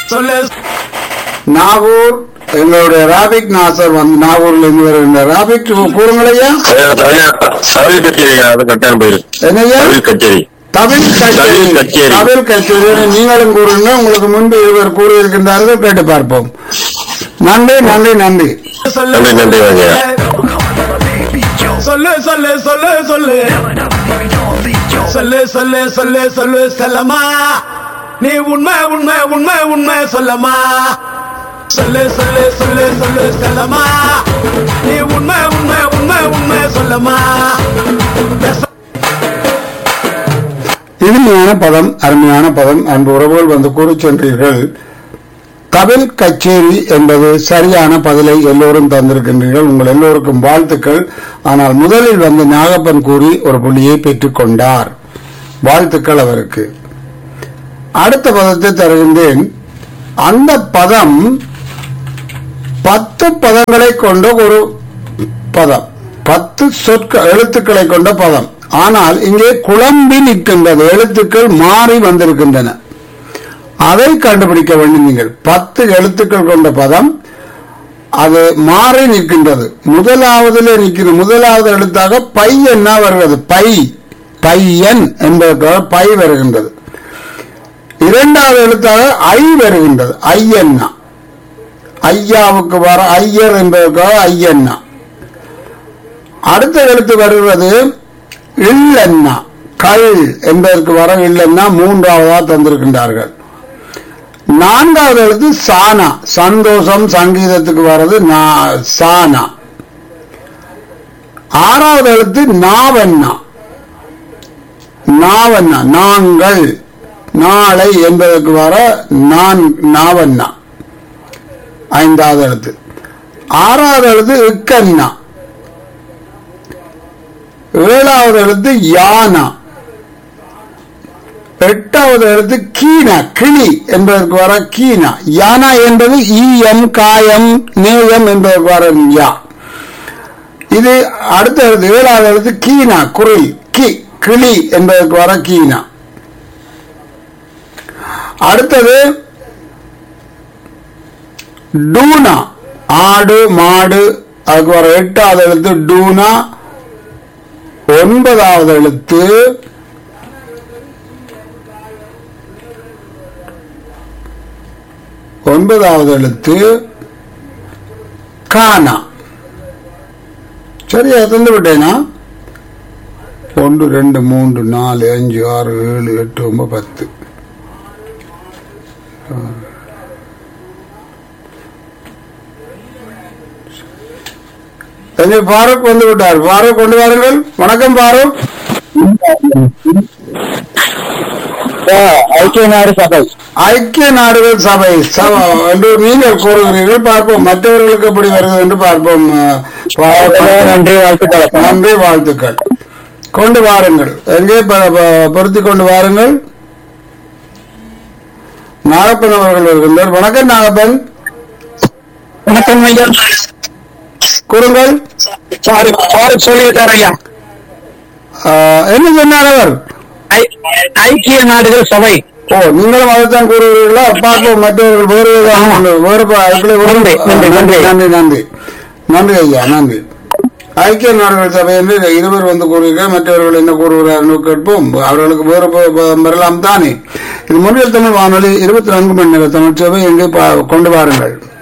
சொல்லு நாகூர் எங்களுடைய ராபிக் நாசர் வந்து நாகூர்ல இருந்து வருகின்ற ராபிக் கூறுங்கள் ஐயா சவில் கச்சேரி அது கட்டாயம் போயிரு என்னையா சவில் கச்சேரி தமிழ் கச்சேரி தமிழ் கச்சேரி. தமிழ் கச்சேரி நீங்களும் கூறுங்க உங்களுக்கு முன்பு இருவர் கூறியிருக்கின்றார்கள் கேட்டு பார்ப்போம் நன்றி நன்றி நன்றி சொல்லு நன்றி, நன்றி, வாங்க. சொல்லு சொல்லு சொல்லு சொல்லு சொல்லு சொல்லு சொல்லு சொல்லு செல்லம்மா நீ உண்மை உண்மை உண்மை உண்மை சொல்லம்மா சொல்லு சொல்லு சொல்லு சொல்லு செல்லம்மா நீ உண்மை உண்மை உண்மை உண்மை சொல்லம்மா இனிமையான பதம் அருமையான பதம் அன்பு உறவுகள் வந்து கூறி சென்றீர்கள் கபில் கச்சேரி என்பது சரியான பதிலை எல்லோரும் தந்திருக்கின்றீர்கள் உங்கள் எல்லோருக்கும் வாழ்த்துக்கள் ஆனால் முதலில் வந்து நாகப்பன் கூறி ஒரு புள்ளியை பெற்றுக் கொண்டார் வாழ்த்துக்கள் அவருக்கு அடுத்த பதத்தை தருகின்றேன் அந்த பதம் பத்து பதங்களை கொண்ட ஒரு பதம் பத்து சொற்க எழுத்துக்களை கொண்ட பதம் ஆனால் இங்கே குழம்பி நிற்கின்றது எழுத்துக்கள் மாறி வந்திருக்கின்றன அதை கண்டுபிடிக்க வேண்டும் நீங்கள் பத்து எழுத்துக்கள் கொண்ட பதம் அது மாறி நிற்கின்றது முதலாவதில் நிற்கிற முதலாவது எழுத்தாக பை என்ன வருகிறது பை பையன் என்பதற்காக பை வருகின்றது இரண்டாவது எழுத்தாக ஐ வருகின்றது ஐயன்னா ஐயாவுக்கு வர ஐயர் என்பதற்காக ஐயன்னா அடுத்த எழுத்து வருவது இல்லன்னா கள் என்பதற்கு வர இல்லன்னா மூன்றாவதா தந்திருக்கின்றார்கள் நான்காவது எழுத்து சானா சந்தோஷம் சங்கீதத்துக்கு வர்றது நா- சானா ஆறாவது எழுத்து நாவண்ணா நாவண்ணா நாங்கள் நாளை என்பதற்கு வர நான் நாவண்ணா ஐந்தாவது எழுத்து ஆறாவது எழுத்து இக்கண்ணா ஏழாவது எழுத்து யானா எட்டாவது எழுத்து கீனா கிளி என்பதற்கு வர கீனா யானா என்பது ஈயம் காயம் நேயம் என்பதற்கு வர யா இது அடுத்த எழுத்து ஏழாவது எழுத்து கீனா குரில் கி கிளி என்பதற்கு வர கீனா அடுத்தது டூனா ஆடு மாடு அதுக்கு வர எட்டாவது எழுத்து டூனா ஒன்பதாவது எழுத்து ஒன்பதாவது எழுத்து கானா சரியா தந்து விட்டேனா ஒன்று ரெண்டு மூன்று நாலு அஞ்சு ஆறு ஏழு எட்டு ஒன்பது பத்து தம்பி பாரூக் வந்து விட்டார் பாரூக் கொண்டு வாருங்கள் வணக்கம் பாரூக் ஐக்கிய நாடு சபை ஐக்கிய நாடுகள் சபை சபை என்று நீங்கள் கூறுகிறீர்கள் பார்ப்போம் மற்றவர்களுக்கு எப்படி வருகிறது என்று பார்ப்போம் அஹ், பா- நன்றி வாழ்த்துக்கள் நன்றி வாழ்த்துக்கள் கொண்டு வாருங்கள் எங்கே ப- ப- பொருத்தி கொண்டு வாருங்கள் நாகப்பன் அவர்கள் வருகின்றார் வணக்கம் நாகப்பன் வணக்கம் ஐயா கூறுங்கள் சாரி சாரி சொல்லிட்டார் ஐயா அஹ், என்ன சொன்னார் அவர் ஐ- ஐக்கிய நாடுகள் சபை ஓ நீங்களும் அதைத்தான் கூறுகிறீர்களா பார்ப்போம் மற்றவர்கள் வேறு விதமாக வேறு ப- அதுக்குள்ளே ஒரு- நன்றி, நன்றி, நன்றி. நன்றி நன்றி நன்றி ஐயா நன்றி ஐக்கிய நாடுகள் சபை என்று இருவர் வந்து கூறுகிறார் மற்றவர்கள் என்ன கூறுகிறார்கள் கேட்போம் அவர்களுக்கு வேறு ப- ப- வரலாம் தானே இது முன்னில் தமிழ் வானொலி இருபத்தி நான்கு மணி நேர தமிழ் சபை எங்கே பா- கொண்டு வாருங்கள்